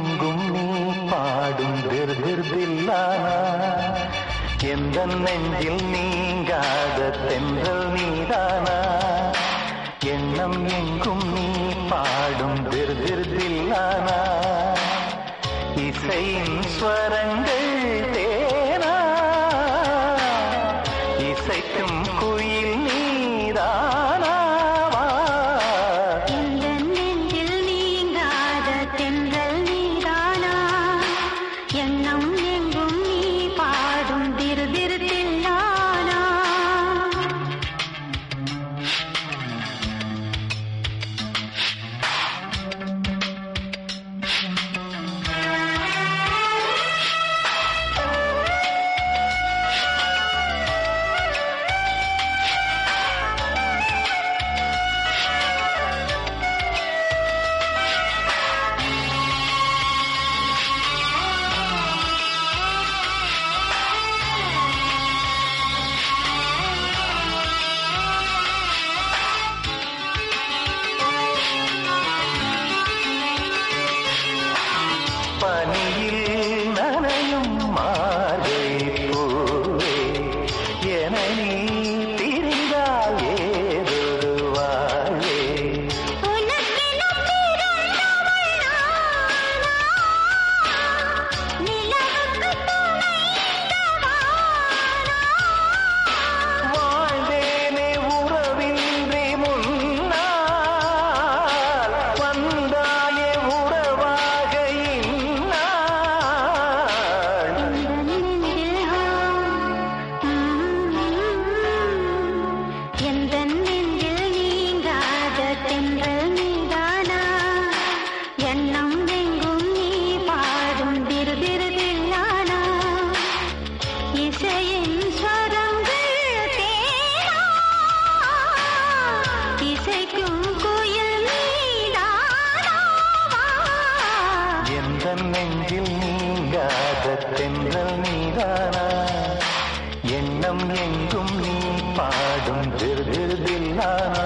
எங்கும் நீ பாடும் திருதிர்தில்லானா எந்த நெஞ்சில் நீங்காத தென்றல் நீதானா எண்ணம் எங்கும் நீ பாடும் திருதிர்தில்லானா இசையின் ஸ்வரங்கள் தேனா இசைக்கும் குயில் நீதானாவா எந்த நெஞ்சில் நீங்காத தென்றல் நீதானா எண்ணம் எங்கும் நீ பாடும் திரு திரு தில்லானா பனியில் நனையும் மார்கை பூவே என நீ பிரிந்தால் ஏதொரு வாழ்வே உனக்கெனும் பிறந்தவள் நானா? நிலவுக்கு துணைந்தவானா? வாழ்ந்தேனே உறவின்றி முன்னால் வந்தாயே உறவாக இந்நாள் எந்த நெஞ்சில் நீங்காத தென்றல் நீதானா எண்ணம் எங்கும் நீ பாடும் திரு திரு தில்லானா இசையின் ஸ்வரங்கள் தேனா இசைக்கும் குயில் நீதானாவா எந்த நெஞ்சில் நீங்காத தென்றல் நீதானா எண்ணம் எங்கும் நீ பாடும் திருதிருதில்லானா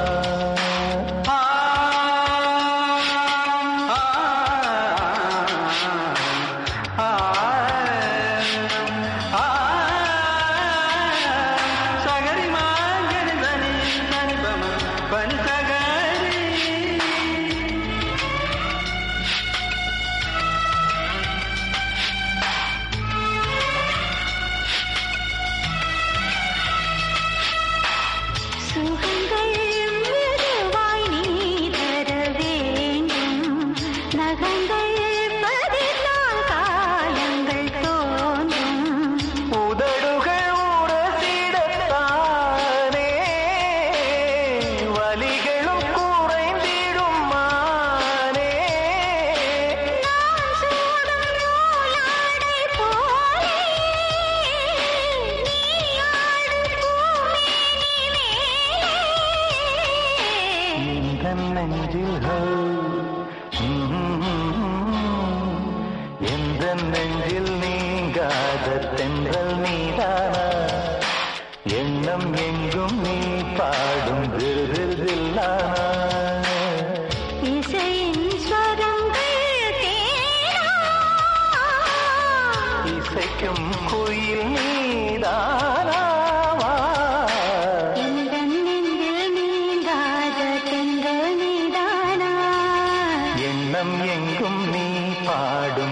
சகரி மாங்கனி தனி தனி பம பனி சகரி சுகங்கள் மெதுவாய் நீ தர வேண்டும் நகங்கள் பதினால் காயங்கள் தோன்றும் உதடுகள் உரசிடத்தானே வலிகளும் குறைந்திடும் மானே நான் சூடும் நூலாடை போலே நீ ஆடும் பூமேனி மேலே இந்த நெஞ்சில் ஹோ, ம்ம், எந்த நெஞ்சில் நீங்காத தென்றல் நீதானா எண்ணம் எங்கும் நீ பாடும் விருதில்லானா இசையின் ஸ்வரங்கள் தேனா இசைக்கும் குயில் நீதானாவா எந்த நெஞ்சில் நீங்காத தென்றல் நீதானா எண்ணம் எங்கும் நீ பாடும்